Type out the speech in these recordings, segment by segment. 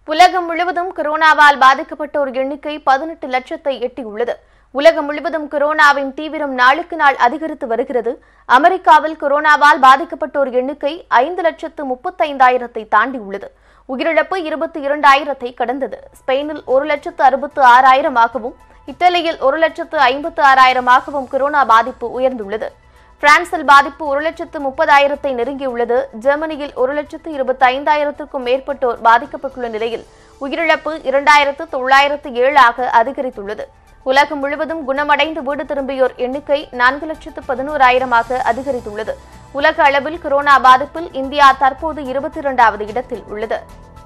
உலகம் முழுவதும் கொரோனாவால் பாதிக்கப்பட்டோர் எண்ணிக்கை பதினெட்டு லட்சத்தை எட்டியுள்ளது உலகம் முழுவதும் கொரோனாவின் தீவிரம் நாளுக்கு நாள் அதிகரித்து வருகிறது அமெரிக்காவில் கொரோனாவால் பாதிக்கப்பட்டோர் எண்ணிக்கை ஐந்து லட்சத்து முப்பத்தைந்தாயிரத்தை தாண்டியுள்ளது உயிரிழப்பு இருபத்தி இரண்டாயிரத்தை கடந்தது ஸ்பெயினில் ஒரு லட்சத்து அறுபத்து ஆறாயிரமாகவும் இத்தாலியில் ஒரு லட்சத்து ஐம்பத்து ஆறாயிரமாகவும் கொரோனா பாதிப்பு உயர்ந்துள்ளது பிரான்சில் பாதிப்பு ஒரு லட்சத்து முப்பதாயிரத்தை நெருங்கியுள்ளது ஜெர்மனியில் ஒரு லட்சத்து இருபத்தி ஐந்தாயிரத்திற்கும் மேற்பட்டோர் பாதிக்கப்பட்டுள்ள நிலையில் உயிரிழப்பு இரண்டாயிரத்து தொள்ளாயிரத்து ஏழாக அதிகரித்துள்ளது உலகம் முழுவதும் குணமடைந்து வீடு திரும்பியோர் எண்ணிக்கை நான்கு லட்சத்து பதினோராயிரமாக அதிகரித்துள்ளது உலக அளவில் கொரோனா பாதிப்பில் இந்தியா தற்போது இருபத்தி இரண்டாவது இடத்தில் உள்ளது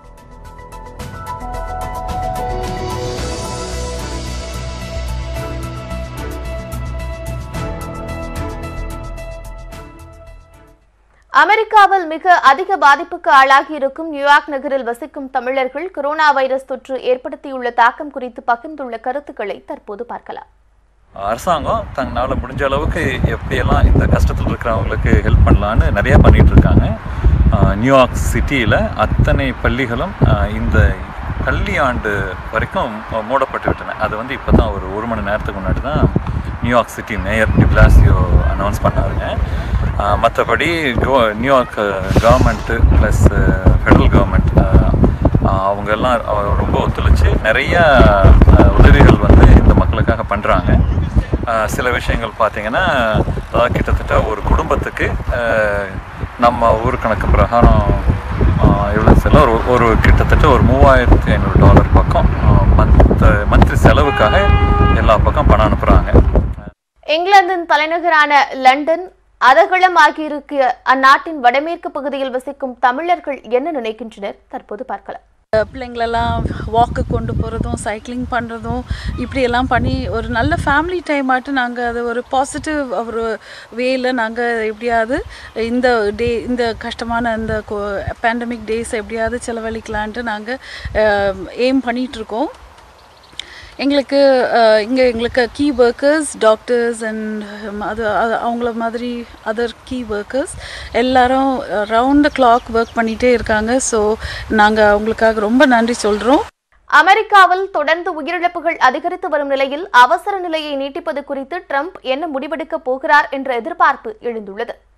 அமெரிக்காவில் மிக அதிக பாதிப்புக்கு ஆளாகி இருக்கும் நியூயார்க் நகரில் வசிக்கும் தமிழர்கள் கொரோனா வைரஸ் தொற்று ஏற்படுத்தியுள்ள தாக்கம் குறித்து பகிர்ந்துள்ள கருத்துக்களை தற்போது பார்க்கலாம் அரசாங்கம் தங்களால முடிஞ்ச அளவுக்கு எப்படியெல்லாம் இந்த கஷ்டத்தில் இருக்கிறவங்களுக்கு ஹெல்ப் பண்ணலான்னு நிறைய பண்ணிட்டு இருக்காங்க ஆஹ் நியூயார்க் சிட்டியில் அத்தனை பள்ளிகளும் ஆஹ் இந்த கல்வி ஆண்டு வரைக்கும் மூடப்பட்டு விட்டன அது வந்து இப்போ தான் ஒரு ஒரு மணி நேரத்துக்கு முன்னாடி தான் New York city mayor de Blasio announce பண்ணாருங்க மற்றபடி கோ New York government plus federal government அவங்க எல்லாம் அஹ் ரொம்ப ஒத்துழைச்சு நிறைய அஹ், உதவிகள் வந்து இந்த மக்களுக்காக பண்ணுறாங்க சில விஷயங்கள் பார்த்தீங்கன்னா அதாவது கிட்டத்தட்ட ஒரு குடும்பத்துக்கு அஹ், நம்ம ஊர் கணக்கு பிரகாரம் எவ்வளோ செலவு ஒரு ஒரு கிட்டத்தட்ட ஒரு மூவாயிரத்தி ஐநூறு டாலர் பக்கம் மந்த் மந்த்லி செலவுக்காக எல்லா பக்கம் பணம் அனுப்புகிறாங்க இங்கிலாந்தின் தலைநகரான லண்டன் அதகலமாகியிருக்க அந்நாட்டின் வடமேற்கு பகுதியில் வசிக்கும் தமிழர்கள் என்ன நினைக்கின்றனர் தற்போது பார்க்கலாம் பிள்ளைங்களெல்லாம் வாக்கு கொண்டு போகிறதும் சைக்கிளிங் பண்ணுறதும் இப்படியெல்லாம் பண்ணி ஒரு நல்ல ஃபேமிலி டைம் ஆட்டு நாங்கள் அது ஒரு பாசிட்டிவ் ஒரு வேல நாங்கள் எப்படியாவது இந்த டே இந்த கஷ்டமான இந்த பேண்டமிக் டேஸ் எப்படியாவது செலவழிக்கலான்ட்டு நாங்கள் எய்ம் பண்ணிகிட்ருக்கோம் எங்களுக்கு இங்கே எங்களுக்கு கீ ஒர்க்கர்ஸ் டாக்டர்ஸ் அண்ட் அது அது அவங்கள மாதிரி அதர் கீ ஒர்க்கர்ஸ் எல்லாரும் ரவுண்ட் த கிளாக் ஒர்க் பண்ணிகிட்டே இருக்காங்க ஸோ நாங்கள் அவங்களுக்காக ரொம்ப நன்றி சொல்கிறோம் அமெரிக்காவில் தொடர்ந்து உயிரிழப்புகள் அதிகரித்து வரும் நிலையில் அவசர நிலையை நீட்டிப்பது குறித்து ட்ரம்ப் என்ன முடிவெடுக்கப் போகிறார் என்ற எதிர்பார்ப்பு எழுந்துள்ளது